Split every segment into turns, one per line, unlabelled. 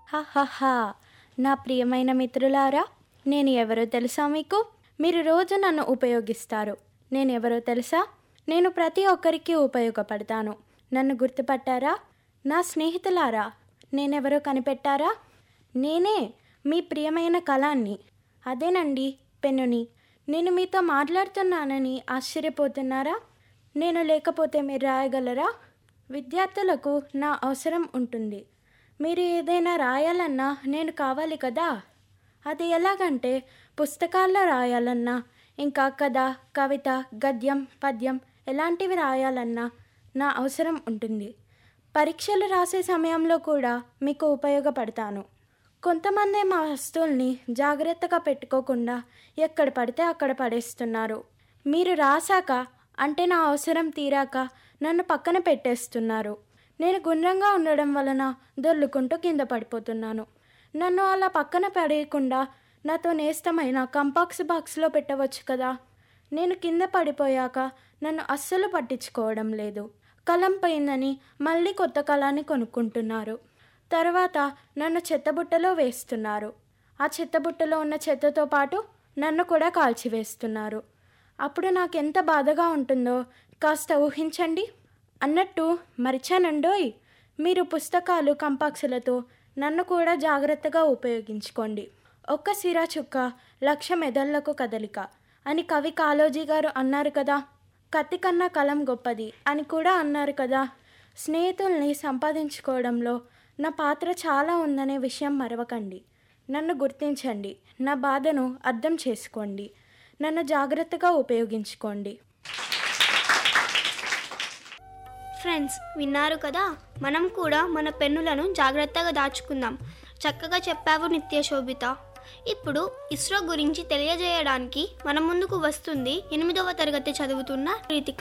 హహహా నా ప్రియమైన మిత్రులారా నేను ఎవరో తెలుసా మీకు మీరు రోజు నన్ను ఉపయోగిస్తారు నేను ఎవరో తెలుసా నేను ప్రతి ఒక్కరికి ఉపయోగపడతాను నన్ను గుర్తుపట్టారా నా స్నేహితులారా నేనెవరో కనిపెట్టారా నేనే మీ ప్రియమైన కళాన్ని అదేనండి పెన్నుని నేను మీతో మాట్లాడుతున్నానని ఆశ్చర్యపోతున్నారా నేను లేకపోతే మీరు రాయగలరా విద్యార్థులకు నా అవసరం ఉంటుంది మీరు ఏదైనా రాయాలన్నా నేను కావాలి కదా అది ఎలాగంటే పుస్తకాల్లో రాయాలన్నా ఇంకా కథ కవిత గద్యం పద్యం ఎలాంటివి రాయాలన్నా నా అవసరం ఉంటుంది పరీక్షలు రాసే సమయంలో కూడా మీకు ఉపయోగపడతాను కొంతమంది మా వస్తువుల్ని జాగ్రత్తగా పెట్టుకోకుండా ఎక్కడ పడితే అక్కడ పడేస్తున్నారు మీరు రాశాక అంటే నా అవసరం తీరాక నన్ను పక్కన పెట్టేస్తున్నారు నేను గుండ్రంగా ఉండడం వలన దొర్లుకుంటూ కింద పడిపోతున్నాను నన్ను అలా పక్కన పడేయకుండా నాతో నేస్తమైన కంపాక్స్ బాక్స్లో పెట్టవచ్చు కదా నేను కింద పడిపోయాక నన్ను అస్సలు పట్టించుకోవడం లేదు కలం పోయిందని మళ్ళీ కొత్త కళాన్ని కొనుక్కుంటున్నారు తర్వాత నన్ను చెత్తబుట్టలో వేస్తున్నారు ఆ చెత్తబుట్టలో ఉన్న చెత్తతో పాటు నన్ను కూడా కాల్చివేస్తున్నారు అప్పుడు నాకు ఎంత బాధగా ఉంటుందో కాస్త ఊహించండి అన్నట్టు మరిచానండోయ్ మీరు పుస్తకాలు కంపాక్సులతో నన్ను కూడా జాగ్రత్తగా ఉపయోగించుకోండి ఒక్క సిరా చుక్క లక్ష మెదళ్లకు కదలిక అని కవి కాళోజీ గారు అన్నారు కదా కత్తి కన్నా కలం గొప్పది అని కూడా అన్నారు కదా స్నేహితుల్ని సంపాదించుకోవడంలో నా పాత్ర చాలా ఉందనే విషయం మరవకండి నన్ను గుర్తించండి నా బాధను అర్థం చేసుకోండి నన్ను జాగ్రత్తగా ఉపయోగించుకోండి
ఫ్రెండ్స్ విన్నారు కదా మనం కూడా మన పెన్నులను జాగ్రత్తగా దాచుకుందాం చక్కగా చెప్పావు నిత్య శోభిత ఇప్పుడు ఇస్రో గురించి తెలియజేయడానికి మన ముందుకు వస్తుంది ఎనిమిదవ తరగతి చదువుతున్న రీతిక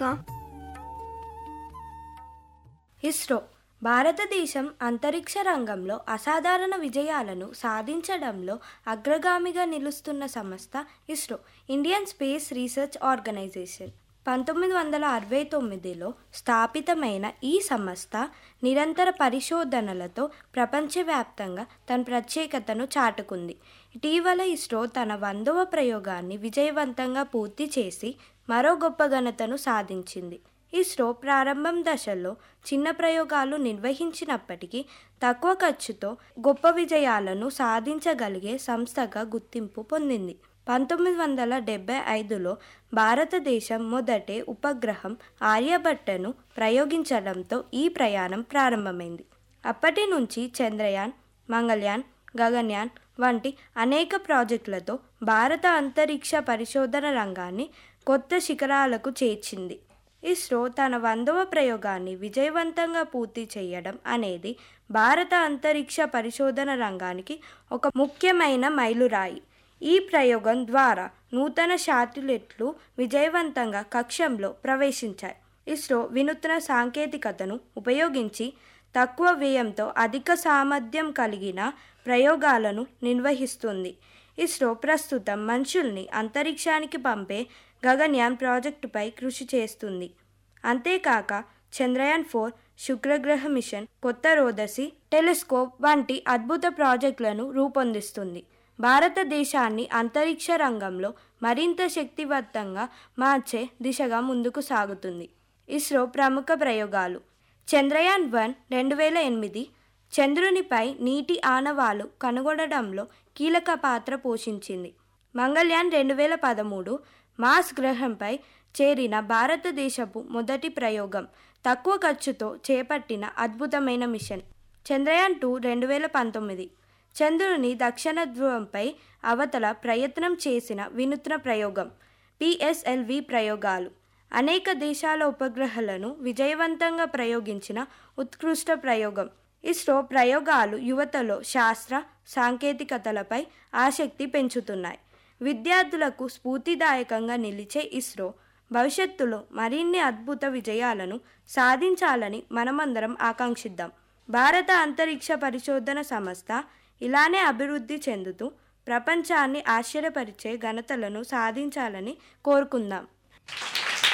ఇస్రో భారతదేశం అంతరిక్ష రంగంలో అసాధారణ విజయాలను సాధించడంలో అగ్రగామిగా నిలుస్తున్న సంస్థ ISRO Indian space research organisation పంతొమ్మిది వందల అరవై తొమ్మిదిలో స్థాపితమైన ఈ సంస్థ నిరంతర పరిశోధనలతో ప్రపంచవ్యాప్తంగా తన ప్రత్యేకతను చాటుకుంది ఇటీవల ఇస్రో తన వందవ ప్రయోగాన్ని విజయవంతంగా పూర్తి చేసి మరో గొప్ప ఘనతను సాధించింది ఇస్రో ప్రారంభం దశలో చిన్న ప్రయోగాలు నిర్వహించినప్పటికీ తక్కువ ఖర్చుతో గొప్ప విజయాలను సాధించగలిగే సంస్థగా గుర్తింపు పొందింది పంతొమ్మిది వందల డెబ్బై ఐదులో భారతదేశం మొదటి ఉపగ్రహం ఆర్యభట్టను ప్రయోగించడంతో ఈ ప్రయాణం ప్రారంభమైంది అప్పటి నుంచి చంద్రయాన్ మంగళయాన్ గగన్యాన్ వంటి అనేక ప్రాజెక్టులతో భారత అంతరిక్ష పరిశోధన రంగాన్ని కొత్త శిఖరాలకు చేర్చింది ఇస్రో తన వందవ ప్రయోగాన్ని విజయవంతంగా పూర్తి చేయడం అనేది భారత అంతరిక్ష పరిశోధన రంగానికి ఒక ముఖ్యమైన మైలురాయి ఈ ప్రయోగం ద్వారా నూతన శాటిలైట్లు విజయవంతంగా కక్షంలో ప్రవేశించాయి ఇస్రో వినూత్న సాంకేతికతను ఉపయోగించి తక్కువ వ్యయంతో అధిక సామర్థ్యం కలిగిన ప్రయోగాలను నిర్వహిస్తుంది ఇస్రో ప్రస్తుతం మనుషుల్ని అంతరిక్షానికి పంపే గగన్యాన్ ప్రాజెక్టుపై కృషి చేస్తుంది అంతేకాక చంద్రయాన్ ఫోర్ శుక్రగ్రహ మిషన్ కొత్త రోదసి టెలిస్కోప్ వంటి అద్భుత ప్రాజెక్టులను రూపొందిస్తుంది భారతదేశాన్ని అంతరిక్ష రంగంలో మరింత శక్తివంతంగా మార్చే దిశగా ముందుకు సాగుతుంది ఇస్రో ప్రముఖ ప్రయోగాలు చంద్రయాన్ వన్ రెండు వేల ఎనిమిది చంద్రునిపై నీటి ఆనవాలు కనుగొనడంలో కీలక పాత్ర పోషించింది మంగళయాన్ రెండు వేల పదమూడు మార్స్ గ్రహంపై చేరిన భారతదేశపు మొదటి ప్రయోగం తక్కువ ఖర్చుతో చేపట్టిన అద్భుతమైన మిషన్ చంద్రయాన్ టూ రెండు వేల పంతొమ్మిది చంద్రుని దక్షిణ ధ్రువంపై అవతల ప్రయత్నం చేసిన వినూత్న ప్రయోగం పిఎస్ఎల్వి ప్రయోగాలు అనేక దేశాల ఉపగ్రహాలను విజయవంతంగా ప్రయోగించిన ఉత్కృష్ట ప్రయోగం ఇస్రో ప్రయోగాలు యువతలో శాస్త్ర సాంకేతికతలపై ఆసక్తి పెంచుతున్నాయి విద్యార్థులకు స్ఫూర్తిదాయకంగా నిలిచే ఇస్రో భవిష్యత్తులో మరిన్ని అద్భుత విజయాలను సాధించాలని మనమందరం ఆకాంక్షిద్దాం భారత అంతరిక్ష పరిశోధన సంస్థ ఇలానే అభివృద్ధి చెందుతూ ప్రపంచాన్ని ఆశ్చర్యపరిచే ఘనతలను సాధించాలని కోరుకుందాం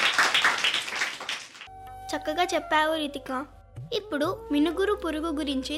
చక్కగా చెప్పావు రీతిక ఇప్పుడు మినుగురు పురుగు గురించి